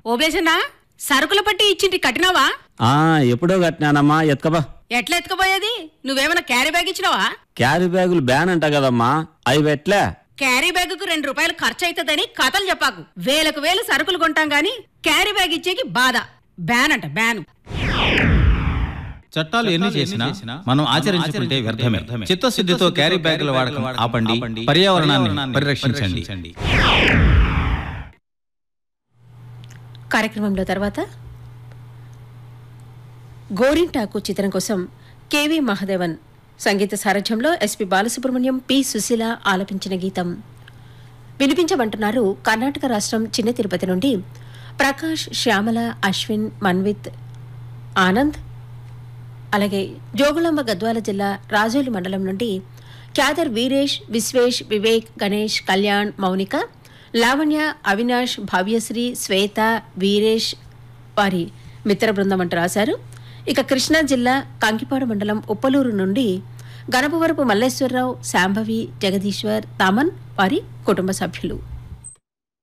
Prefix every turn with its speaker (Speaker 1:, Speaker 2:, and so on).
Speaker 1: ఓబేసన్నా సరుకుల పట్టి ఇచ్చింటి కట్టినావా
Speaker 2: ఆ ఎప్పుడో కట్టినానమ్మా ఎత్కబా
Speaker 1: ఎట్లా ఎత్తుకుపోయేది నువ్వేమైనా క్యారీ బ్యాగ్ ఇచ్చినావా
Speaker 2: క్యారీ బ్యాగులు బ్యాన్ అంట కదమ్మా అవి పెట్లే
Speaker 1: క్యారీ బ్యాగుకు రెండు రూపాయలు ఖర్చు అవుతుందని కథలు చెప్పాకు వేలకు వేలు సరుకులు కొంటాం గాని క్యారీ బ్యాగ్ ఇచ్చేకి బాధ బ్యాన్ అంట బ్యాన్
Speaker 3: చట్టాలు ఎన్ని చేసినా మనం ఆచరించుకుంటే వ్యర్థమే చిత్తశుద్ధితో క్యారీ బ్యాగుల వాడకం ఆపండి పర్యావరణాన్ని పరిరక్షించండి
Speaker 4: కార్యక్రమంలో తర్వాత గోరింటాకు చిత్రం కోసం కెవి మహాదేవన్ సంగీత సారథ్యంలో ఎస్పి బాలసుబ్రహ్మణ్యం పి సుశీల ఆలపించిన గీతం వినిపించమంటున్నారు కర్ణాటక రాష్ట్రం చిన్న తిరుపతి నుండి ప్రకాష్ శ్యామల అశ్విన్ మన్విత్ ఆనంద్ అలాగే జోగులాంబ గద్వాల జిల్లా రాజోలి మండలం నుండి క్యాదర్ వీరేష్ విశ్వేష్ వివేక్ గణేష్ కళ్యాణ్ మౌనిక లావణ్య అవినాష్ భవ్యశ్రీ శ్వేత వీరేష్ వారి మిత్ర బృందం అంటూ రాశారు ఇక కృష్ణా జిల్లా కంకిపాడు మండలం ఉప్పలూరు నుండి గణపవరపు మల్లేశ్వరరావు శాంభవి జగదీశ్వర్ తమన్ వారి కుటుంబ సభ్యులు